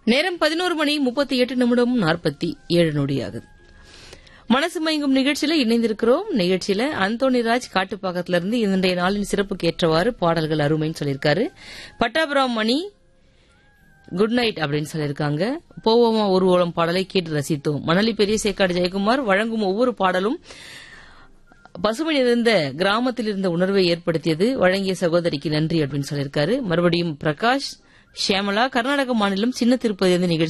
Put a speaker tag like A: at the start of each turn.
A: நேரம் பதினோரு மணி முப்பத்தி எட்டு நிமிடம் நாற்பத்தி ஏழு நொடியாகுது மனசு மயங்கும் நிகழ்ச்சியில இணைந்திருக்கிறோம் நிகழ்ச்சியில அந்தோணிராஜ் காட்டுப்பாக்கத்துல இருந்து இன்றைய நாளின் சிறப்புக்கு ஏற்றவாறு பாடல்கள் அருமைன்னு சொல்லியிருக்காரு பட்டாபுரம் மணி குட் நைட் அப்படின்னு சொல்லியிருக்காங்க போவோமா ஒரு ஓலம் பாடலை கேட்டு ரசித்தோம் மணலி பெரிய சேக்காடு ஜெயக்குமார் வழங்கும் ஒவ்வொரு பாடலும் பசுமை நிறைந்த கிராமத்தில் இருந்த உணர்வை ஏற்படுத்தியது வழங்கிய சகோதரிக்கு நன்றி அப்படின்னு சொல்லியிருக்காரு மறுபடியும் பிரகாஷ் ஷியாமலா கர்நாடக மாநிலம் சின்ன திருப்பதி நிகழ்ச்சி